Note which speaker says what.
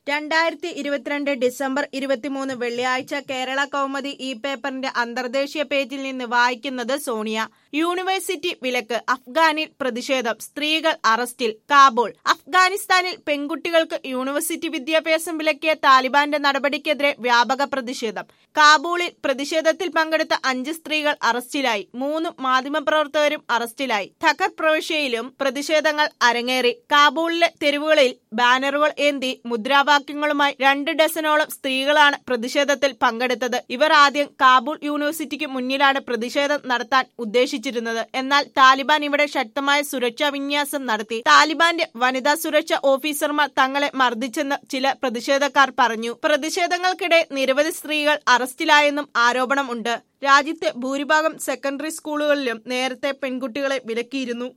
Speaker 1: രണ്ടായിരത്തി ഇരുപത്തിരണ്ട് ഡിസംബർ ഇരുപത്തിമൂന്ന് വെള്ളിയാഴ്ച കേരള കൗമുദി ഈ പേപ്പറിന്റെ അന്തർദേശീയ പേജിൽ നിന്ന് വായിക്കുന്നത് സോണിയ യൂണിവേഴ്സിറ്റി വിലക്ക് അഫ്ഗാനിൽ പ്രതിഷേധം സ്ത്രീകൾ അറസ്റ്റിൽ കാബൂൾ അഫ്ഗാനിസ്ഥാനിൽ പെൺകുട്ടികൾക്ക് യൂണിവേഴ്സിറ്റി വിദ്യാഭ്യാസം വിലക്കിയ താലിബാന്റെ നടപടിക്കെതിരെ വ്യാപക പ്രതിഷേധം കാബൂളിൽ പ്രതിഷേധത്തിൽ പങ്കെടുത്ത അഞ്ച് സ്ത്രീകൾ അറസ്റ്റിലായി മൂന്ന് മാധ്യമപ്രവർത്തകരും അറസ്റ്റിലായി ധക്കർ പ്രവിശ്യയിലും പ്രതിഷേധങ്ങൾ അരങ്ങേറി കാബൂളിലെ തെരുവുകളിൽ ബാനറുകൾ ഏന്തി മുദ്രാവാക്യങ്ങളുമായി രണ്ട് ഡസനോളം സ്ത്രീകളാണ് പ്രതിഷേധത്തിൽ പങ്കെടുത്തത് ഇവർ ആദ്യം കാബൂൾ യൂണിവേഴ്സിറ്റിക്ക് മുന്നിലാണ് പ്രതിഷേധം നടത്താൻ ഉദ്ദേശിച്ചിരുന്നത് എന്നാൽ താലിബാൻ ഇവിടെ ശക്തമായ സുരക്ഷാ വിന്യാസം നടത്തി താലിബാന്റെ വനിതാ സുരക്ഷാ ഓഫീസർമാർ തങ്ങളെ മർദ്ദിച്ചെന്ന് ചില പ്രതിഷേധക്കാർ പറഞ്ഞു പ്രതിഷേധങ്ങൾക്കിടെ നിരവധി സ്ത്രീകൾ അറസ്റ്റിലായെന്നും ആരോപണമുണ്ട് രാജ്യത്തെ ഭൂരിഭാഗം സെക്കൻഡറി സ്കൂളുകളിലും നേരത്തെ പെൺകുട്ടികളെ വിലക്കിയിരുന്നു